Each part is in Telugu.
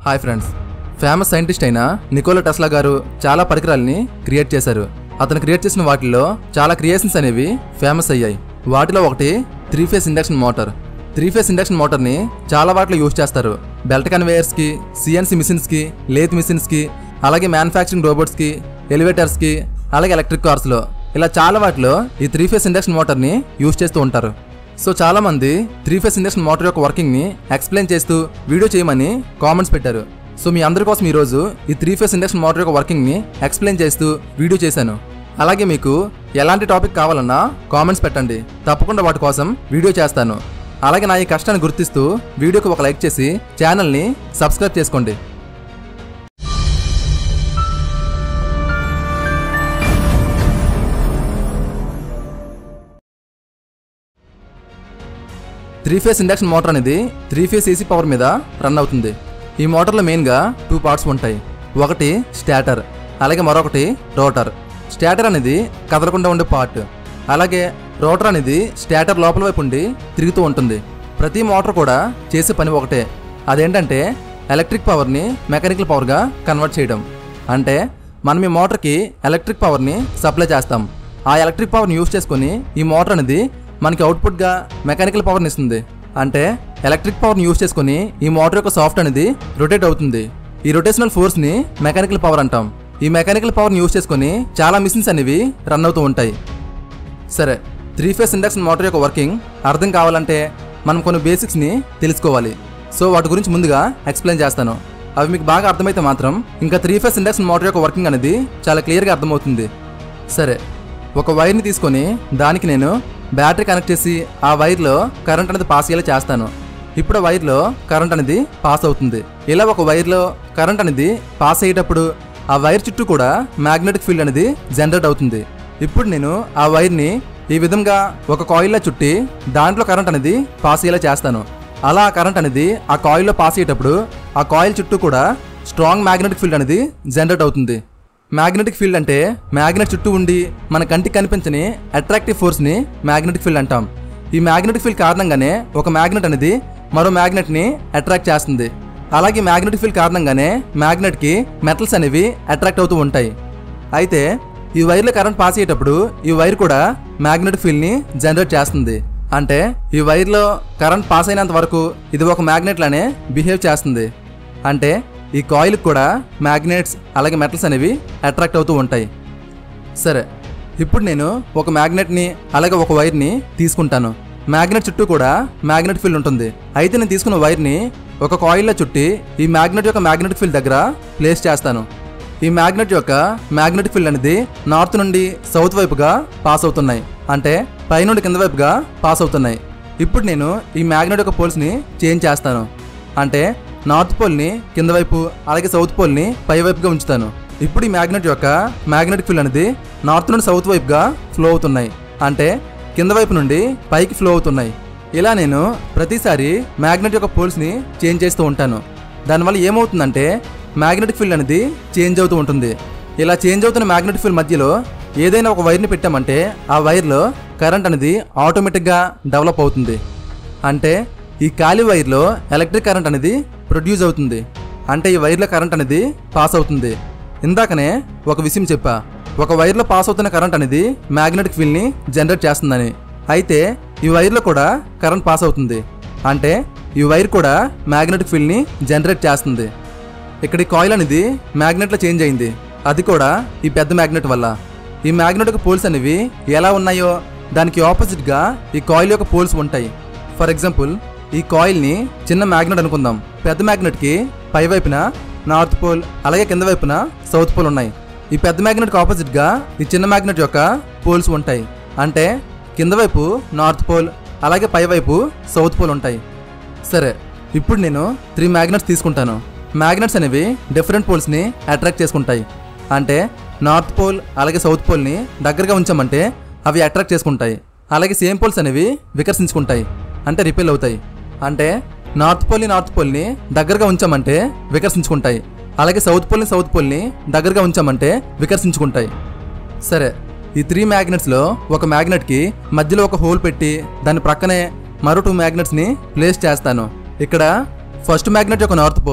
హాయ్ ఫ్రెండ్స్ ఫేమస్ సైంటిస్ట్ అయిన నికోలా టెస్లా గారు చాలా పరికరాల్ని క్రియేట్ చేశారు అతను క్రియేట్ చేసిన వాటిల్లో చాలా క్రియేషన్స్ అనేవి ఫేమస్ అయ్యాయి వాటిలో ఒకటి three phase induction motor three phase induction మోటార్ని చాలా వాటిలో యూజ్ చేస్తారు బెల్ట్ కన్వేయర్స్కి సిఎన్సి మిషన్స్కి లేత్ మిషన్స్కి అలాగే మ్యానుఫ్యాక్చరింగ్ రోబోట్స్కి ఎలివేటర్స్కి అలాగే ఎలక్ట్రిక్ కార్స్లో ఇలా చాలా వాటిలో ఈ త్రీ ఫేస్ ఇండక్షన్ మోటార్ని యూజ్ చేస్తూ ఉంటారు సో చాలా మంది త్రీ ఫేస్ ఇండక్షన్ మోటార్ యొక్క వర్కింగ్ ని ఎక్స్ప్లెయిన్ చేస్తూ వీడియో చేయమని కామెంట్స్ పెట్టారు సో మీ అందరి కోసం ఈరోజు ఈ త్రీ ఫేస్ ఇండక్షన్ మోటార్ యొక్క వర్కింగ్ ని ఎక్స్ప్లెయిన్ చేస్తూ వీడియో చేశాను అలాగే మీకు ఎలాంటి టాపిక్ కావాలన్నా కామెంట్స్ పెట్టండి తప్పకుండా వాటి కోసం వీడియో చేస్తాను అలాగే నా ఈ కష్టాన్ని గుర్తిస్తూ వీడియోకి ఒక లైక్ చేసి ఛానల్ని సబ్స్క్రైబ్ చేసుకోండి త్రీ ఫేస్ ఇండక్షన్ మోటార్ అనేది త్రీ ఫేస్ ఏసీ పవర్ మీద రన్ అవుతుంది ఈ మోటార్లో మెయిన్గా టూ పార్ట్స్ ఉంటాయి ఒకటి స్టాటర్ అలాగే మరొకటి రోటర్ స్టాటర్ అనేది కదలకుండా ఉండే పార్ట్ అలాగే రోటర్ అనేది స్టాటర్ లోపల వైపు ఉండి తిరుగుతూ ఉంటుంది ప్రతి మోటార్ కూడా చేసే పని ఒకటే అదేంటంటే ఎలక్ట్రిక్ పవర్ని మెకానికల్ పవర్గా కన్వర్ట్ చేయడం అంటే మనం ఈ మోటార్కి ఎలక్ట్రిక్ పవర్ని సప్లై చేస్తాం ఆ ఎలక్ట్రిక్ పవర్ని యూస్ చేసుకొని ఈ మోటార్ అనేది మనకి అవుట్పుట్గా మెకానికల్ పవర్ని ఇస్తుంది అంటే ఎలక్ట్రిక్ పవర్ని యూస్ చేసుకొని ఈ మోటార్ యొక్క సాఫ్ట్ అనేది రొటేట్ అవుతుంది ఈ రొటేషనల్ ఫోర్స్ని మెకానికల్ పవర్ అంటాం ఈ మెకానికల్ పవర్ని యూస్ చేసుకొని చాలా మిషన్స్ అనేవి రన్ అవుతూ ఉంటాయి సరే త్రీ ఫేస్ ఇండక్షన్ మోటార్ యొక్క వర్కింగ్ అర్థం కావాలంటే మనం కొన్ని బేసిక్స్ని తెలుసుకోవాలి సో వాటి గురించి ముందుగా ఎక్స్ప్లెయిన్ చేస్తాను అవి మీకు బాగా అర్థమైతే మాత్రం ఇంకా త్రీ ఫేస్ ఇండక్షన్ మోటార్ యొక్క వర్కింగ్ అనేది చాలా క్లియర్గా అర్థమవుతుంది సరే ఒక వైర్ని తీసుకొని దానికి నేను బ్యాటరీ కనెక్ట్ చేసి ఆ వైర్లో కరెంట్ అనేది పాస్ అయ్యేలా చేస్తాను ఇప్పుడు ఆ వైర్లో కరెంట్ అనేది పాస్ అవుతుంది ఇలా ఒక వైర్లో కరెంట్ అనేది పాస్ అయ్యేటప్పుడు ఆ వైర్ చుట్టూ కూడా మ్యాగ్నెటిక్ ఫీల్డ్ అనేది జనరేట్ అవుతుంది ఇప్పుడు నేను ఆ వైర్ని ఈ విధంగా ఒక కాయిల్లో చుట్టి దాంట్లో కరెంట్ అనేది పాస్ అయ్యేలా చేస్తాను అలా ఆ కరెంట్ అనేది ఆ కాయిల్లో పాస్ అయ్యేటప్పుడు ఆ కాయిల్ చుట్టూ కూడా స్ట్రాంగ్ మ్యాగ్నెటిక్ ఫీల్డ్ అనేది జనరేట్ అవుతుంది మ్యాగ్నెటిక్ ఫీల్డ్ అంటే మ్యాగ్నెట్ చుట్టూ ఉండి మన కంటికి కనిపించని అట్రాక్టివ్ ఫోర్స్ని మ్యాగ్నెటిక్ ఫీల్డ్ అంటాం ఈ మ్యాగ్నెటిక్ ఫీల్డ్ కారణంగానే ఒక మ్యాగ్నెట్ అనేది మరో మ్యాగ్నెట్ని అట్రాక్ట్ చేస్తుంది అలాగే మ్యాగ్నెటిక్ ఫీల్డ్ కారణంగానే మ్యాగ్నెట్కి మెటల్స్ అనేవి అట్రాక్ట్ అవుతూ ఉంటాయి అయితే ఈ వైర్లో కరెంట్ పాస్ అయ్యేటప్పుడు ఈ వైర్ కూడా మ్యాగ్నెటిక్ ఫీల్డ్ని జనరేట్ చేస్తుంది అంటే ఈ వైర్లో కరెంట్ పాస్ అయినంత వరకు ఇది ఒక మ్యాగ్నెట్ లానే బిహేవ్ చేస్తుంది అంటే ఈ కాయిల్ కూడా మ్యాగ్నెట్స్ అలాగే మెటల్స్ అనేవి అట్రాక్ట్ అవుతూ ఉంటాయి సరే ఇప్పుడు నేను ఒక మ్యాగ్నెట్ని అలాగే ఒక వైర్ని తీసుకుంటాను మ్యాగ్నెట్ చుట్టూ కూడా మ్యాగ్నెట్ ఫీల్డ్ ఉంటుంది అయితే నేను తీసుకున్న వైర్ని ఒక కాయిల్లో చుట్టి ఈ మ్యాగ్నెట్ యొక్క మ్యాగ్నెటిక్ ఫీల్డ్ దగ్గర ప్లేస్ చేస్తాను ఈ మ్యాగ్నెట్ యొక్క మ్యాగ్నెటిక్ ఫీల్డ్ అనేది నార్త్ నుండి సౌత్ వైపుగా పాస్ అవుతున్నాయి అంటే పై నుండి కింద వైపుగా పాస్ అవుతున్నాయి ఇప్పుడు నేను ఈ మ్యాగ్నెట్ యొక్క పోల్స్ని చేంజ్ చేస్తాను అంటే నార్త్ పోల్ని కింద వైపు అలాగే సౌత్ పోల్ని పై వైపుగా ఉంచుతాను ఇప్పుడు ఈ మ్యాగ్నెట్ యొక్క మ్యాగ్నెటిక్ ఫీల్డ్ అనేది నార్త్ నుండి సౌత్ వైపుగా ఫ్లో అవుతున్నాయి అంటే కింద వైపు నుండి పైకి ఫ్లో అవుతున్నాయి ఇలా నేను ప్రతిసారి మ్యాగ్నెట్ యొక్క పోల్స్ని చేంజ్ చేస్తూ ఉంటాను దానివల్ల ఏమవుతుందంటే మ్యాగ్నెటిక్ ఫీల్డ్ అనేది చేంజ్ అవుతూ ఉంటుంది ఇలా చేంజ్ అవుతున్న మ్యాగ్నెటిక్ ఫీల్డ్ మధ్యలో ఏదైనా ఒక వైర్ని పెట్టామంటే ఆ వైర్లో కరెంట్ అనేది ఆటోమేటిక్గా డెవలప్ అవుతుంది అంటే ఈ ఖాళీ వైర్లో ఎలక్ట్రిక్ కరెంట్ అనేది ప్రొడ్యూస్ అవుతుంది అంటే ఈ వైర్లో కరెంట్ అనేది పాస్ అవుతుంది ఇందాకనే ఒక విషయం చెప్పా ఒక వైర్లో పాస్ అవుతున్న కరెంట్ అనేది మ్యాగ్నెటిక్ ఫీల్డ్ని జనరేట్ చేస్తుందని అయితే ఈ వైర్లో కూడా కరెంట్ పాస్ అవుతుంది అంటే ఈ వైర్ కూడా మ్యాగ్నెటిక్ ఫీల్డ్ని జనరేట్ చేస్తుంది ఇక్కడ ఈ కాయిల్ అనేది మ్యాగ్నెట్లో చేంజ్ అయింది అది కూడా ఈ పెద్ద మ్యాగ్నెట్ వల్ల ఈ మ్యాగ్నెట్ యొక్క పోల్స్ అనేవి ఎలా ఉన్నాయో దానికి ఆపోజిట్గా ఈ కాయిల్ యొక్క పోల్స్ ఉంటాయి ఫర్ ఎగ్జాంపుల్ ఈ కాయిల్ని చిన్న మ్యాగ్నెట్ అనుకుందాం పెద్ద మ్యాగ్నెట్కి పై వైపున నార్త్ పోల్ అలాగే కింద వైపున సౌత్ పోల్ ఉన్నాయి ఈ పెద్ద మ్యాగ్నెట్కి ఆపోజిట్గా ఈ చిన్న మ్యాగ్నెట్ యొక్క పోల్స్ ఉంటాయి అంటే కింద వైపు నార్త్ పోల్ అలాగే పై వైపు సౌత్ పోల్ ఉంటాయి సరే ఇప్పుడు నేను త్రీ మ్యాగ్నెట్స్ తీసుకుంటాను మ్యాగ్నెట్స్ అనేవి డిఫరెంట్ పోల్స్ని అట్రాక్ట్ చేసుకుంటాయి అంటే నార్త్ పోల్ అలాగే సౌత్ పోల్ని దగ్గరగా ఉంచామంటే అవి అట్రాక్ట్ చేసుకుంటాయి అలాగే సేమ్ పోల్స్ అనేవి వికర్షించుకుంటాయి అంటే రిపెల్ అవుతాయి అంటే నార్త్ పోల్ని నార్త్ పోల్ని దగ్గరగా ఉంచామంటే వికర్షించుకుంటాయి అలాగే సౌత్ పోల్ని సౌత్ పోల్ని దగ్గరగా ఉంచామంటే వికర్షించుకుంటాయి సరే ఈ త్రీ మ్యాగ్నెట్స్లో ఒక మ్యాగ్నెట్కి మధ్యలో ఒక హోల్ పెట్టి దాని ప్రక్కనే మరో టూ మ్యాగ్నెట్స్ని ప్లేస్ చేస్తాను ఇక్కడ ఫస్ట్ మ్యాగ్నెట్ యొక్క నార్త్ పోల్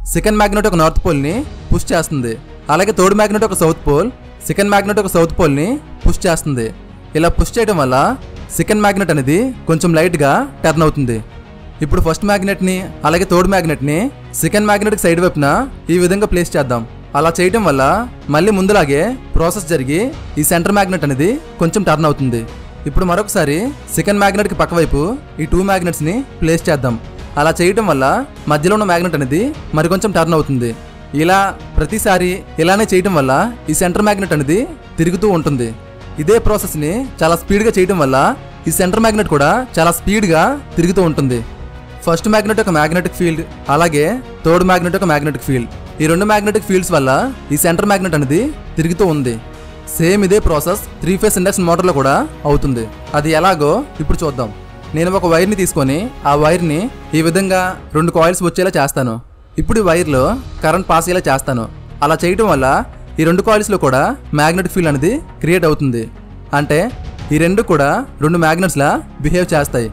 సెకండ్ మ్యాగ్నెట్ ఒక నార్త్ పోల్ని పుష్ చేస్తుంది అలాగే థర్డ్ మ్యాగ్నెట్ ఒక సౌత్ పోల్ సెకండ్ మ్యాగ్నెట్ ఒక సౌత్ పోల్ని పుష్ చేస్తుంది ఇలా పుష్ చేయడం వల్ల సెకండ్ మ్యాగ్నెట్ అనేది కొంచెం లైట్గా టర్న్ అవుతుంది ఇప్పుడు ఫస్ట్ మ్యాగ్నెట్ని అలాగే థర్డ్ మ్యాగ్నెట్ని సెకండ్ మ్యాగ్నెట్కి సైడ్ వైపున ఈ విధంగా ప్లేస్ చేద్దాం అలా చేయడం వల్ల మళ్ళీ ముందులాగే ప్రాసెస్ జరిగి ఈ సెంటర్ మ్యాగ్నెట్ అనేది కొంచెం టర్న్ అవుతుంది ఇప్పుడు మరొకసారి సెకండ్ మ్యాగ్నెట్కి పక్కవైపు ఈ టూ మ్యాగ్నెట్స్ని ప్లేస్ చేద్దాం అలా చేయడం వల్ల మధ్యలో ఉన్న మ్యాగ్నెట్ అనేది మరికొంచెం టర్న్ అవుతుంది ఇలా ప్రతిసారి ఇలానే చేయడం వల్ల ఈ సెంటర్ మ్యాగ్నెట్ అనేది తిరుగుతూ ఉంటుంది ఇదే ప్రాసెస్ని చాలా స్పీడ్గా చేయడం వల్ల ఈ సెంటర్ మ్యాగ్నెట్ కూడా చాలా స్పీడ్గా తిరుగుతూ ఉంటుంది ఫస్ట్ మ్యాగ్నెట్ ఒక మ్యాగ్నెటిక్ ఫీల్డ్ అలాగే థర్డ్ మ్యాగ్నెట్ ఒక మ్యాగ్నెటిక్ ఫీల్డ్ ఈ రెండు మ్యాగ్నెటిక్ ఫీల్డ్స్ వల్ల ఈ సెంటర్ మ్యాగ్నెట్ అనేది తిరుగుతూ ఉంది సేమ్ ఇదే ప్రాసెస్ త్రీ ఫేస్ ఇండక్షన్ మోటార్లో కూడా అవుతుంది అది ఎలాగో ఇప్పుడు చూద్దాం నేను ఒక వైర్ని తీసుకొని ఆ వైర్ని ఈ విధంగా రెండు కాయిల్స్ వచ్చేలా చేస్తాను ఇప్పుడు ఈ వైర్లో కరెంట్ పాస్ అయ్యేలా చేస్తాను అలా చేయడం వల్ల ఈ రెండు కాయిల్స్లో కూడా మ్యాగ్నెటిక్ ఫీల్డ్ అనేది క్రియేట్ అవుతుంది అంటే ఈ రెండు కూడా రెండు మ్యాగ్నెట్స్లా బిహేవ్ చేస్తాయి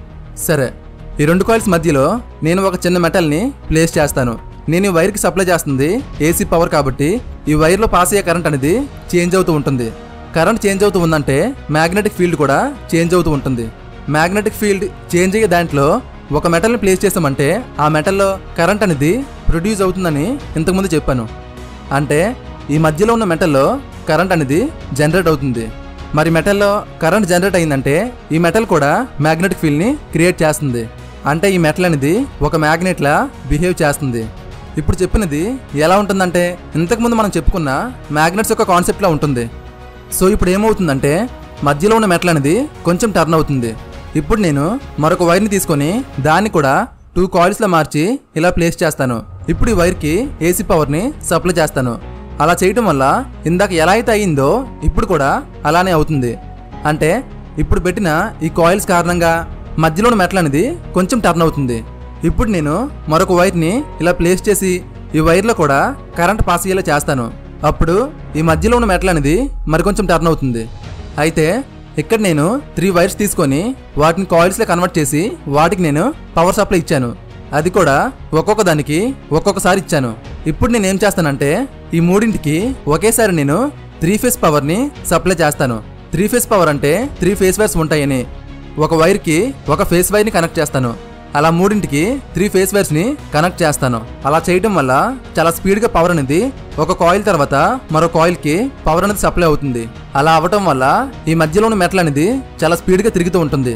సరే ఈ రెండు కాయిల్స్ మధ్యలో నేను ఒక చిన్న మెటల్ని ప్లేస్ చేస్తాను నేను ఈ వైర్కి సప్లై చేస్తుంది ఏసీ పవర్ కాబట్టి ఈ వైర్లో పాస్ అయ్యే కరెంట్ అనేది చేంజ్ అవుతూ ఉంటుంది కరెంట్ చేంజ్ అవుతూ ఉందంటే మ్యాగ్నెటిక్ ఫీల్డ్ కూడా చేంజ్ అవుతూ ఉంటుంది మ్యాగ్నెటిక్ ఫీల్డ్ చేంజ్ అయ్యే దాంట్లో ఒక మెటల్ని ప్లేస్ చేసామంటే ఆ మెటల్లో కరెంట్ అనేది ప్రొడ్యూస్ అవుతుందని ఇంతకుముందు చెప్పాను అంటే ఈ మధ్యలో ఉన్న మెటల్లో కరెంట్ అనేది జనరేట్ అవుతుంది మరి మెటల్లో కరెంట్ జనరేట్ అయిందంటే ఈ మెటల్ కూడా మ్యాగ్నెటిక్ ఫీల్డ్ని క్రియేట్ చేస్తుంది అంటే ఈ మెటల్ అనేది ఒక మ్యాగ్నెట్లా బిహేవ్ చేస్తుంది ఇప్పుడు చెప్పినది ఎలా ఉంటుందంటే ఇంతకుముందు మనం చెప్పుకున్న మ్యాగ్నెట్స్ యొక్క కాన్సెప్ట్లా ఉంటుంది సో ఇప్పుడు ఏమవుతుందంటే మధ్యలో ఉన్న మెటల్ అనేది కొంచెం టర్న్ అవుతుంది ఇప్పుడు నేను మరొక వైర్ని తీసుకొని దాన్ని కూడా టూ కాయిల్స్లో మార్చి ఇలా ప్లేస్ చేస్తాను ఇప్పుడు ఈ వైర్కి ఏసీ పవర్ని సప్లై చేస్తాను అలా చేయటం వల్ల ఇందాక ఎలా అయితే అయ్యిందో ఇప్పుడు కూడా అలానే అవుతుంది అంటే ఇప్పుడు పెట్టిన ఈ కాయిల్స్ కారణంగా మధ్యలో ఉన్న మెటల్ అనేది కొంచెం టర్న్ అవుతుంది ఇప్పుడు నేను మరొక వైర్ని ఇలా ప్లేస్ చేసి ఈ వైర్లో కూడా కరెంట్ పాస్ అయ్యేలా చేస్తాను అప్పుడు ఈ మధ్యలో ఉన్న మెటల్ అనేది మరికొంచెం టర్న్ అవుతుంది అయితే ఇక్కడ నేను త్రీ వైర్స్ తీసుకొని వాటిని కాయిల్స్లో కన్వర్ట్ చేసి వాటికి నేను పవర్ సప్లై ఇచ్చాను అది కూడా ఒక్కొక్క దానికి ఒక్కొక్కసారి ఇచ్చాను ఇప్పుడు నేను ఏం చేస్తానంటే ఈ మూడింటికి ఒకేసారి నేను త్రీ ఫేస్ పవర్ని సప్లై చేస్తాను త్రీ ఫేస్ పవర్ అంటే త్రీ ఫేస్ వైర్స్ ఉంటాయని ఒక వైర్కి ఒక ఫేస్ వైర్ని కనెక్ట్ చేస్తాను అలా మూడింటికి త్రీ ఫేస్ వైర్స్ని కనెక్ట్ చేస్తాను అలా చేయడం వల్ల చాలా స్పీడ్గా పవర్ అనేది ఒక కాయిల్ తర్వాత మరో కాయిల్కి పవర్ అనేది సప్లై అవుతుంది అలా అవ్వటం వల్ల ఈ మధ్యలో ఉన్న మెటల్ అనేది చాలా స్పీడ్గా తిరుగుతూ ఉంటుంది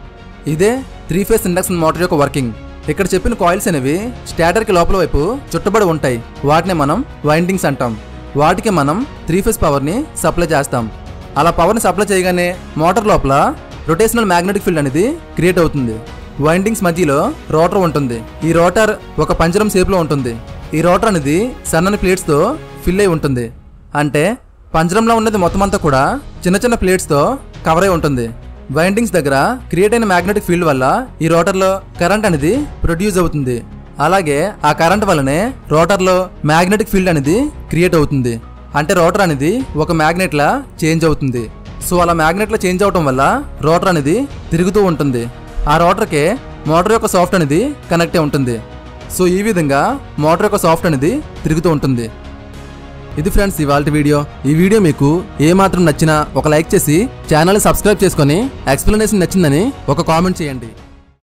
ఇదే త్రీ ఫేస్ ఇండక్షన్ మోటార్ యొక్క వర్కింగ్ ఇక్కడ చెప్పిన కాయిల్స్ అనేవి స్టాటర్కి లోపల వైపు చుట్టబడి ఉంటాయి వాటిని మనం వైండింగ్స్ అంటాం వాటికి మనం త్రీ ఫేస్ పవర్ని సప్లై చేస్తాం అలా పవర్ని సప్లై చేయగానే మోటార్ లోపల రొటేషనల్ మ్యాగ్నెటిక్ ఫీల్డ్ అనేది క్రియేట్ అవుతుంది వైండింగ్స్ మధ్యలో రోటర్ ఉంటుంది ఈ రోటర్ ఒక పంజరం షేప్లో ఉంటుంది ఈ రోటర్ అనేది సన్నని ప్లేట్స్తో ఫిల్ అయి ఉంటుంది అంటే పంజరంలో ఉన్నది మొత్తం అంతా కూడా చిన్న చిన్న ప్లేట్స్తో కవర్ అయి ఉంటుంది వైండింగ్స్ దగ్గర క్రియేట్ అయిన మ్యాగ్నెటిక్ ఫీల్డ్ వల్ల ఈ రోటర్లో కరెంట్ అనేది ప్రొడ్యూస్ అవుతుంది అలాగే ఆ కరెంట్ వల్లనే రోటర్లో మ్యాగ్నెటిక్ ఫీల్డ్ అనేది క్రియేట్ అవుతుంది అంటే రోటర్ అనేది ఒక మ్యాగ్నెట్లా చేంజ్ అవుతుంది సో అలా మ్యాగ్నెట్లా చేంజ్ అవటం వల్ల రోటర్ అనేది తిరుగుతూ ఉంటుంది ఆ రోటర్కే మోటార్ యొక్క సాఫ్ట్ అనేది కనెక్ట్ అయి ఉంటుంది సో ఈ విధంగా మోటార్ యొక్క సాఫ్ట్ అనేది తిరుగుతూ ఉంటుంది ఇది ఫ్రెండ్స్ ఇవాళ వీడియో ఈ వీడియో మీకు ఏ మాత్రం నచ్చినా ఒక లైక్ చేసి ఛానల్ని సబ్స్క్రైబ్ చేసుకొని ఎక్స్ప్లెనేషన్ నచ్చిందని ఒక కామెంట్ చేయండి